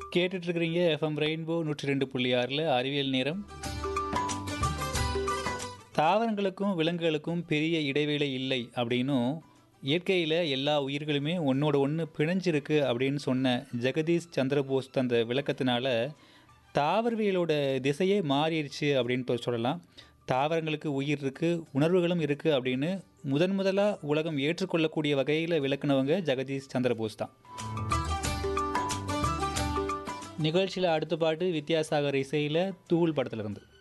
கேட்டுட்டு இருக்கிறீங்க FM rainbow நூற்றி ரெண்டு புள்ளி ஆறில் அறிவியல் நேரம் தாவரங்களுக்கும் விலங்குகளுக்கும் பெரிய இடைவேளை இல்லை அப்படின்னும் இயற்கையில் எல்லா உயிர்களுமே ஒன்றோட ஒன்று பிணைஞ்சிருக்கு அப்படின்னு சொன்ன ஜெகதீஷ் சந்திரபோஸ் தந்த விளக்கத்தினால தாவரவியலோட திசையே மாறிடுச்சு அப்படின்னு இப்போ சொல்லலாம் தாவரங்களுக்கு உயிர் இருக்குது உணர்வுகளும் இருக்குது அப்படின்னு முதன் முதலாக உலகம் ஏற்றுக்கொள்ளக்கூடிய வகையில் விளக்குனவங்க ஜெகதீஷ் சந்திரபோஸ் தான் நிகழ்ச்சியில் அடுத்த பாட்டு வித்யாசாகர் இசையில் தூள் படத்துல இருந்து